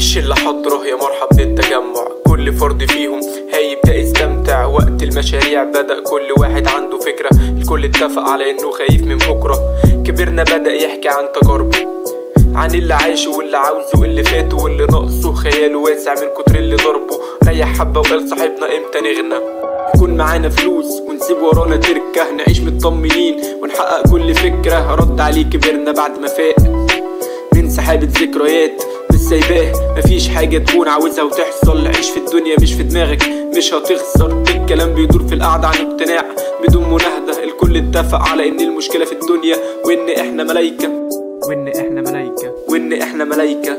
الشلة حضره يا مرحب بالتجمع كل فرد فيهم هيبدأ يستمتع وقت المشاريع بدأ كل واحد عنده فكرة الكل اتفق على انه خايف من بكرة كبرنا بدأ يحكي عن تجاربه عن اللي عايشه واللي عاوزه اللي فاته واللي ناقصه خياله واسع من كتر اللي ضربه ريح حبة وقال صاحبنا امتى نغنى يكون معانا فلوس ونسيب ورانا تركة نعيش مطمنين ونحقق كل فكرة رد عليه كبرنا بعد ما فاق من سحابة ذكريات مش سايباه مفيش حاجة تكون عاوزها وتحصل عيش في الدنيا مش في دماغك مش هتخسر الكلام بيدور في القعدة عن اقتناع بدون مناهدة الكل اتفق على ان المشكلة في الدنيا وان احنا ملايكة وان احنا ملايكة وان احنا ملايكة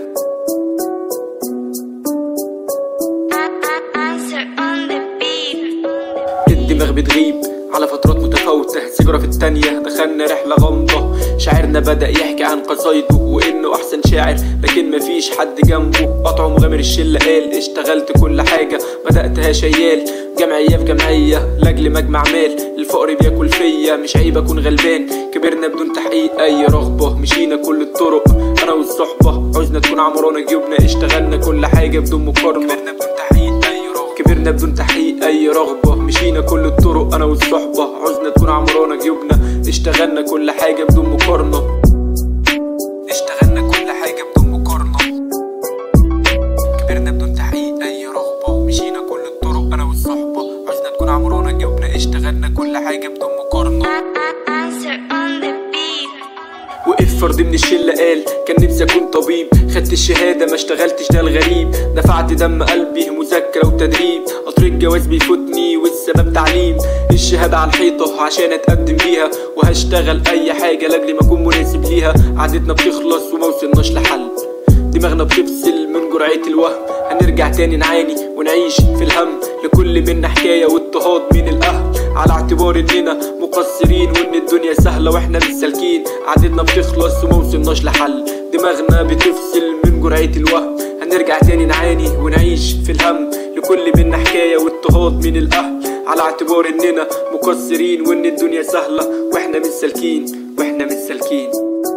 Answer on the beat. الدماغ بتغيب على فترات متفاوتة سيجارة في التانية دخلنا رحلة غامضة شاعرنا بدأ يحكي عن قصايده وإنه أحسن شاعر لكن مفيش حد جنبه قطعه مغامر الشلة قال اشتغلت كل حاجة بدأتها شيال جمعية في جمعية لأجل مجمع مال الفقر بياكل فيا مش عيب أكون غلبان كبرنا بدون تحقيق أي رغبة مشينا كل الطرق أنا والصحبة عوزنا تكون عمرانة جيوبنا اشتغلنا كل حاجة بدون مقارنة كبرنا بدون تحقيق أي رغبة كبرنا بدون تحقيق أي رغبة مشينا كل الطرق أنا والصحبة عوزنا تكون عمرانة جيوبنا اشتغلنا كل حاجة بدون مقارنة اشتغلنا كل حاجة بدون مقارنة كبرنا بدون تحقيق أي رغبة مشينا كل الطرق أنا والصحبة عوزنا تكون عمرانة جيوبنا اشتغلنا كل حاجة بدون مقارنة Answer on the beat. وقف فرد من الشلة قال كان نفسي اكون طبيب خدت الشهادة ما اشتغلتش ده الغريب دفعت دم قلبي مذاكرة وتدريب قطر الجواز بيفوتني والسبب تعليم الشهادة على الحيطة عشان اتقدم بيها وهشتغل اي حاجة لاجل ما اكون مناسب ليها عادتنا بتخلص وما وصلناش لحل دماغنا بتفصل من جرعة الوهم هنرجع تاني نعاني ونعيش في الهم لكل منا حكاية واضطهاد من الأهل على اعتبار إننا مقصرين وإن الدنيا سهلة وإحنا مش سالكين عادتنا بتخلص وما وصلناش لحل دماغنا بتفصل من جرعة الوهم هنرجع تاني نعاني ونعيش في الهم لكل منا حكاية واضطهاد من الأهل على اعتبار إننا مقصرين وإن الدنيا سهلة وإحنا مش سالكين وإحنا مش سالكين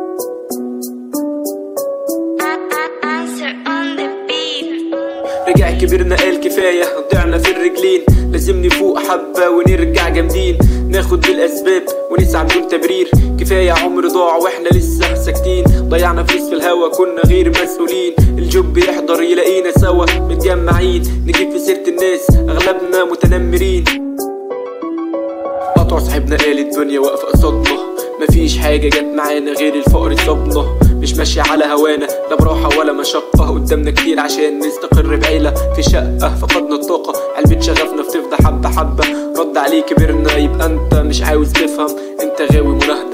Answer on the beat. رجع كبرنا قال كفاية ضعنا في الرجلين لازم نفوق حبة ونرجع جامدين ناخد بالأسباب ونسعى بدون تبرير كفاية عمر ضاع واحنا لسه ساكتين ضيعنا فلوس في الهوا كنا غير مسؤولين الجوب يحضر يلاقينا سوا متجمعين نجيب في سيرة الناس أغلبنا متنمرين قطع صاحبنا قال الدنيا واقفة قصادنا مفيش حاجة جت معانا غير الفقر صابنا مش ماشية على هوانا لا براحة ولا مشقة قدامنا كتير عشان نستقر بعيلة في شقة فقدنا الطاقة علبة شغفنا بتفضى حبة حبة رد عليه كبرنا يبقى انت مش عاوز تفهم انت غاوي مناهدة